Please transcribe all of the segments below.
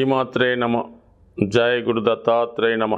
శ్రీమాత్రే నమ జయ గురు దత్తాత్రేయ నమ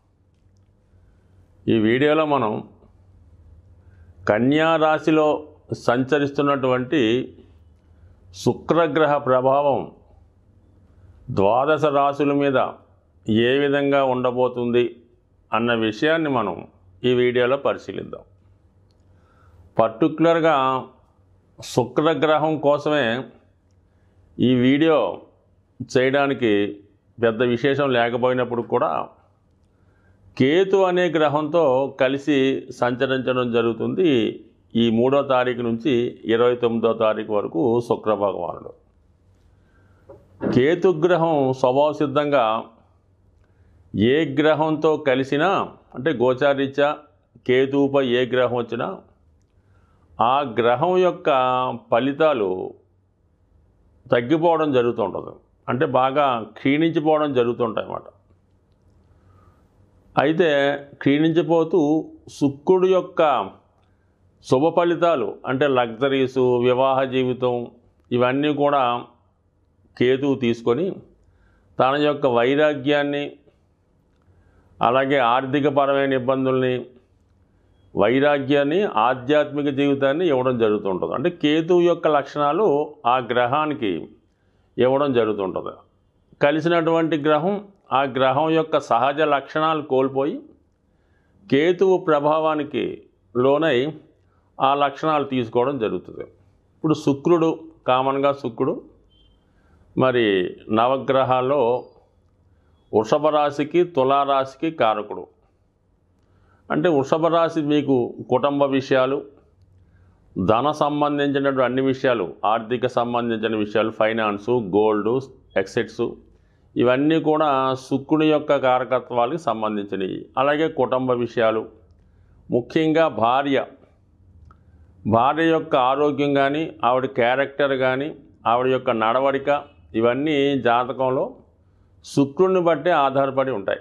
ఈ వీడియోలో మనం కన్యా రాశిలో సంచరిస్తున్నటువంటి శుక్రగ్రహ ప్రభావం ద్వాదశ రాశుల మీద ఏ విధంగా ఉండబోతుంది అన్న విషయాన్ని మనం ఈ వీడియోలో పరిశీలిద్దాం పర్టికులర్గా శుక్రగ్రహం కోసమే ఈ వీడియో చేయడానికి పెద్ద విశేషం లేకపోయినప్పుడు కూడా కేతు అనే గ్రహంతో కలిసి సంచరించడం జరుగుతుంది ఈ మూడో తారీఖు నుంచి ఇరవై తొమ్మిదో తారీఖు వరకు శుక్ర భగవానుడు కేతుగ్రహం స్వభావ సిద్ధంగా ఏ గ్రహంతో కలిసినా అంటే గోచారీత్యా కేతువుపై ఏ గ్రహం వచ్చినా ఆ గ్రహం యొక్క ఫలితాలు తగ్గిపోవడం జరుగుతుంటుంది అంటే బాగా క్షీణించిపోవడం జరుగుతుంటాయి అన్నమాట అయితే క్షీణించిపోతూ శుక్రుడు యొక్క శుభ ఫలితాలు అంటే లగ్జరీసు వివాహ జీవితం ఇవన్నీ కూడా కేతువు తీసుకొని తన యొక్క వైరాగ్యాన్ని అలాగే ఆర్థికపరమైన ఇబ్బందుల్ని వైరాగ్యాన్ని ఆధ్యాత్మిక జీవితాన్ని ఇవ్వడం జరుగుతుంటుంది అంటే కేతువు యొక్క లక్షణాలు ఆ గ్రహానికి ఇవ్వడం జరుగుతుంటుంది కలిసినటువంటి గ్రహం ఆ గ్రహం యొక్క సహజ లక్షణాలు కోల్పోయి కేతువు ప్రభావానికి లోనై ఆ లక్షణాలు తీసుకోవడం జరుగుతుంది ఇప్పుడు శుక్రుడు కామన్గా శుక్రుడు మరి నవగ్రహాల్లో వృషభ రాశికి తులారాశికి కారకుడు అంటే వృషభ రాశి మీకు కుటుంబ విషయాలు ధన సంబంధించినటువంటి అన్ని విషయాలు ఆర్థిక సంబంధించిన విషయాలు ఫైనాన్సు గోల్డ్ ఎక్సెట్స్ ఇవన్నీ కూడా శుక్రుని యొక్క కారకత్వాలకు సంబంధించినవి అలాగే కుటుంబ విషయాలు ముఖ్యంగా భార్య భార్య యొక్క ఆరోగ్యం కానీ ఆవిడ క్యారెక్టర్ కానీ ఆవిడ యొక్క నడవడిక ఇవన్నీ జాతకంలో శుక్రుడిని బట్టే ఆధారపడి ఉంటాయి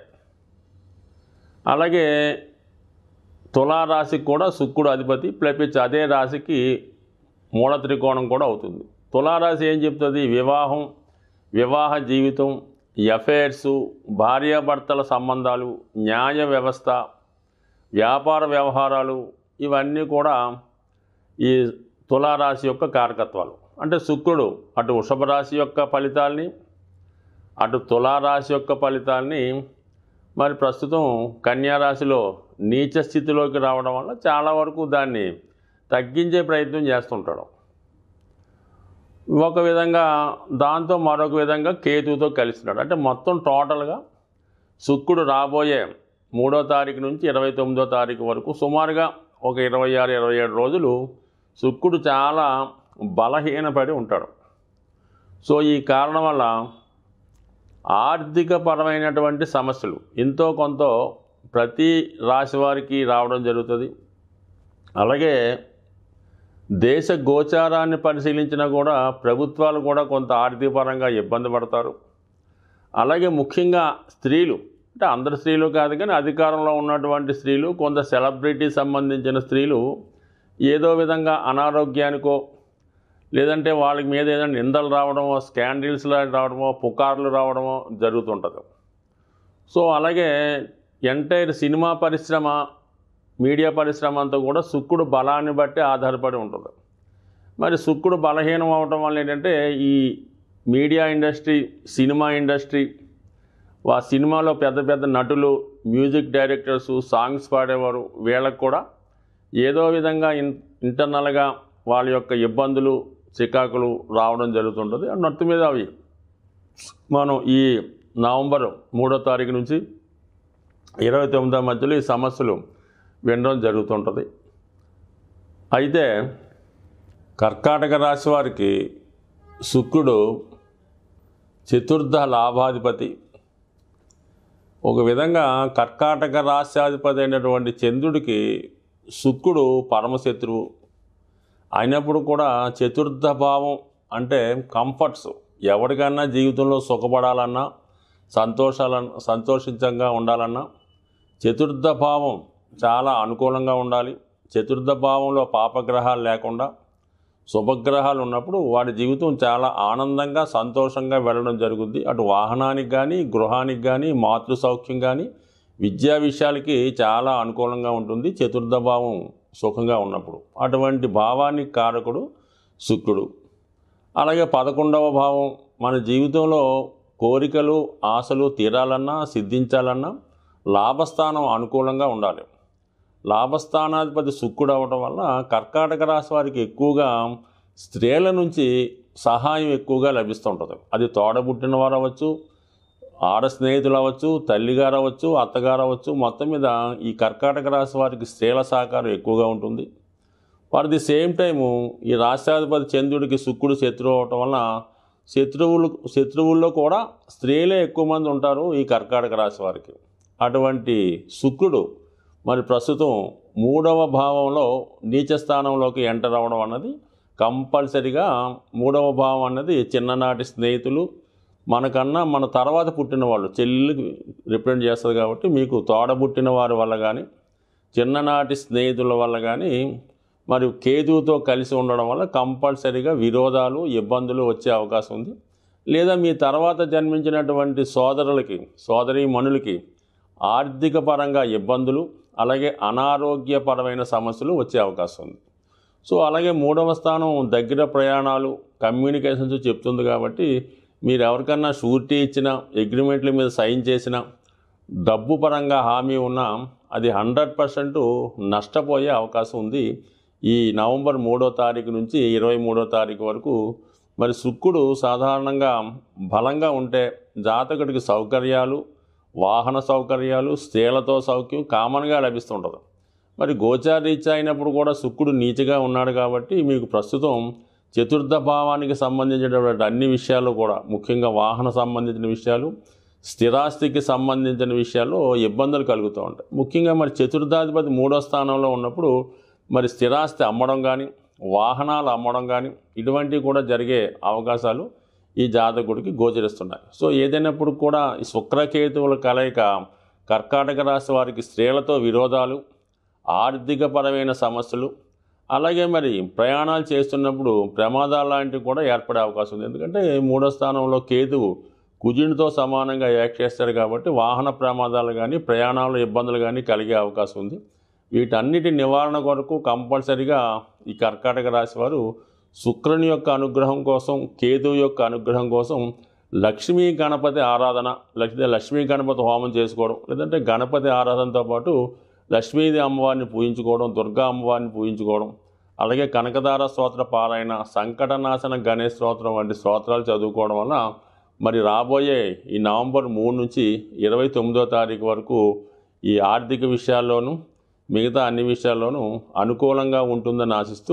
అలాగే తులారాశికి కూడా శుక్రుడు అధిపతి ప్లస్ అదే రాశికి మూల త్రికోణం కూడా అవుతుంది తులారాశి ఏం చెప్తుంది వివాహం వివాహ జీవితం ఎఫైర్సు భార్యాభర్తల సంబంధాలు న్యాయ వ్యవస్థ వ్యాపార వ్యవహారాలు ఇవన్నీ కూడా ఈ తులారాశి యొక్క కారకత్వాలు అంటే శుక్రుడు అటు వృషభ రాశి యొక్క ఫలితాల్ని అటు తులారాశి యొక్క ఫలితాల్ని మరి ప్రస్తుతం కన్యారాశిలో నీచ స్థితిలోకి రావడం వల్ల చాలా వరకు దాన్ని తగ్గించే ప్రయత్నం చేస్తుంటాడు ఒక విధంగా దాంతో మరొక విధంగా కేతువుతో కలిసినాడు అంటే మొత్తం టోటల్గా శుక్రుడు రాబోయే మూడో తారీఖు నుంచి ఇరవై తొమ్మిదో తారీఖు వరకు సుమారుగా ఒక ఇరవై ఆరు ఇరవై ఏడు రోజులు శుక్రుడు చాలా బలహీనపడి ఉంటాడు సో ఈ కారణం వల్ల ఆర్థికపరమైనటువంటి సమస్యలు ఎంతో కొంత ప్రతి రాశి వారికి రావడం జరుగుతుంది అలాగే దేశ గోచారాన్ని పరిశీలించినా కూడా ప్రభుత్వాలు కూడా కొంత ఆర్థికపరంగా ఇబ్బంది పడతారు అలాగే ముఖ్యంగా స్త్రీలు అంటే అందరు స్త్రీలు కాదు కానీ అధికారంలో ఉన్నటువంటి స్త్రీలు కొంత సెలబ్రిటీ సంబంధించిన స్త్రీలు ఏదో విధంగా అనారోగ్యానికో లేదంటే వాళ్ళకి మీద ఏదైనా నిందలు రావడమో స్కాండిల్స్ రావడమో పుకార్లు రావడమో జరుగుతుంటుంది సో అలాగే ఎంటైర్ సినిమా పరిశ్రమ మీడియా పరిశ్రమ అంతా కూడా శుక్రుడు బలాన్ని బట్టి ఆధారపడి ఉంటుంది మరి శుక్రుడు బలహీనం అవటం వల్ల ఏంటంటే ఈ మీడియా ఇండస్ట్రీ సినిమా ఇండస్ట్రీ ఆ సినిమాలో పెద్ద పెద్ద నటులు మ్యూజిక్ డైరెక్టర్స్ సాంగ్స్ పాడేవారు వీళ్ళకు కూడా ఏదో విధంగా ఇన్ ఇంటర్నల్గా వాళ్ళ యొక్క ఇబ్బందులు చికాకులు రావడం జరుగుతుంటుంది నట్టు మీద అవి మనం ఈ నవంబర్ మూడో తారీఖు నుంచి ఇరవై తొమ్మిదో మధ్యలో ఈ సమస్యలు వినడం జరుగుతుంటుంది అయితే కర్కాటక రాశి వారికి శుక్రుడు చతుర్థ లాభాధిపతి ఒక విధంగా కర్కాటక రాశ్యాధిపతి అయినటువంటి చంద్రుడికి శుక్రుడు పరమశత్రువు అయినప్పుడు కూడా చతుర్థ భావం అంటే కంఫర్ట్స్ ఎవరికన్నా జీవితంలో సుఖపడాలన్నా సంతోషాలన్నా సంతోషించంగా ఉండాలన్నా చతుర్థ భావం చాలా అనుకూలంగా ఉండాలి చతుర్థ భావంలో పాపగ్రహాలు లేకుండా శుభగ్రహాలు ఉన్నప్పుడు వాడి జీవితం చాలా ఆనందంగా సంతోషంగా వెళ్ళడం జరుగుద్ది అటు వాహనానికి కానీ గృహానికి కానీ మాతృ సౌఖ్యం కానీ విద్యా విషయాలకి చాలా అనుకూలంగా ఉంటుంది చతుర్థ భావం సుఖంగా ఉన్నప్పుడు అటువంటి భావానికి కారకుడు శుక్రుడు అలాగే పదకొండవ భావం మన జీవితంలో కోరికలు ఆశలు తీరాలన్నా సిద్ధించాలన్నా లాభస్థానం అనుకూలంగా ఉండాలి లాభస్థానాధిపతి శుక్రుడు అవడం వల్ల కర్కాటక రాశి వారికి ఎక్కువగా స్త్రీల నుంచి సహాయం ఎక్కువగా లభిస్తుంటుంది అది తోడబుట్టిన వారు అవ్వచ్చు ఆడ స్నేహితులు అవ్వచ్చు తల్లిగారు అవ్వచ్చు అత్తగారు అవ్వచ్చు మొత్తం మీద ఈ కర్కాటక రాశి వారికి స్త్రీల సహకారం ఎక్కువగా ఉంటుంది ఫర్ ది సేమ్ టైము ఈ రాష్ట్రాధిపతి చంద్రుడికి శుక్రుడు శత్రువు అవటం వలన శత్రువులు శత్రువుల్లో కూడా స్త్రీలే ఎక్కువ మంది ఉంటారు ఈ కర్కాటక రాశి వారికి అటువంటి శుక్రుడు మరి ప్రస్తుతం మూడవ భావంలో నీచ స్థానంలోకి ఎంటర్ అవ్వడం అన్నది కంపల్సరిగా మూడవ భావం అన్నది చిన్ననాటి స్నేహితులు మనకన్నా మన తర్వాత పుట్టిన వాళ్ళు చెల్లెళ్ళకి రిప్రజెంట్ చేస్తుంది కాబట్టి మీకు తోడబుట్టిన వారి వల్ల కానీ చిన్ననాటి స్నేహితుల వల్ల కానీ మరి కేతువుతో కలిసి ఉండడం వల్ల కంపల్సరీగా విరోధాలు ఇబ్బందులు వచ్చే అవకాశం ఉంది లేదా మీ తర్వాత జన్మించినటువంటి సోదరులకి సోదరీ మనులకి ఆర్థిక పరంగా ఇబ్బందులు అలాగే అనారోగ్యపరమైన సమస్యలు వచ్చే అవకాశం ఉంది సో అలాగే మూడవ స్థానం దగ్గర ప్రయాణాలు కమ్యూనికేషన్స్ చెప్తుంది కాబట్టి మీరు ఎవరికన్నా షూరిటీ ఇచ్చిన అగ్రిమెంట్ల మీద సైన్ చేసిన డబ్బు పరంగా హామీ ఉన్నా అది హండ్రెడ్ పర్సెంట్ నష్టపోయే అవకాశం ఉంది ఈ నవంబర్ మూడో తారీఖు నుంచి ఇరవై మూడో తారీఖు వరకు మరి శుక్రుడు సాధారణంగా బలంగా ఉంటే జాతకుడికి సౌకర్యాలు వాహన సౌకర్యాలు స్త్రీలతో సౌఖ్యం కామన్గా లభిస్తుంటుంది మరి గోచారీత్యా అయినప్పుడు కూడా శుక్రుడు నీచగా ఉన్నాడు కాబట్టి మీకు ప్రస్తుతం చతుర్థ భావానికి సంబంధించినటువంటి అన్ని విషయాలు కూడా ముఖ్యంగా వాహన సంబంధించిన విషయాలు స్థిరాస్తికి సంబంధించిన విషయాల్లో ఇబ్బందులు కలుగుతూ ఉంటాయి ముఖ్యంగా మరి చతుర్థాధిపతి మూడో స్థానంలో ఉన్నప్పుడు మరి స్థిరాస్తి అమ్మడం కానీ వాహనాలు అమ్మడం కానీ ఇటువంటివి కూడా జరిగే అవకాశాలు ఈ జాతకుడికి గోచరిస్తున్నాయి సో ఏదైనప్పుడు కూడా ఈ శుక్రకేతువుల కలయిక కర్కాటక రాశి వారికి స్త్రీలతో విరోధాలు ఆర్థికపరమైన సమస్యలు అలాగే మరి ప్రయాణాలు చేస్తున్నప్పుడు ప్రమాదాలు లాంటివి కూడా ఏర్పడే అవకాశం ఉంది ఎందుకంటే మూడో స్థానంలో కేతువు కుజునితో సమానంగా యాక్ట్ చేస్తాడు కాబట్టి వాహన ప్రమాదాలు కానీ ప్రయాణాలు ఇబ్బందులు కానీ కలిగే అవకాశం ఉంది వీటన్నిటి నివారణ కొరకు కంపల్సరిగా ఈ కర్కాటక రాశి వారు శుక్రుని యొక్క అనుగ్రహం కోసం కేతువు యొక్క అనుగ్రహం కోసం లక్ష్మీ గణపతి ఆరాధన లేకపోతే లక్ష్మీ గణపతి హోమం చేసుకోవడం లేదంటే గణపతి ఆరాధనతో పాటు లక్ష్మీదేవి అమ్మవారిని పూజించుకోవడం దుర్గా అమ్మవారిని పూజించుకోవడం అలాగే కనకదార స్తోత్ర పారాయణ సంకటనాశన గణేష్ స్తోత్రం వంటి స్తోత్రాలు చదువుకోవడం వల్ల మరి రాబోయే ఈ నవంబర్ మూడు నుంచి ఇరవై తొమ్మిదో తారీఖు వరకు ఈ ఆర్థిక విషయాల్లోనూ మిగతా అన్ని విషయాల్లోనూ అనుకూలంగా ఉంటుందని ఆశిస్తూ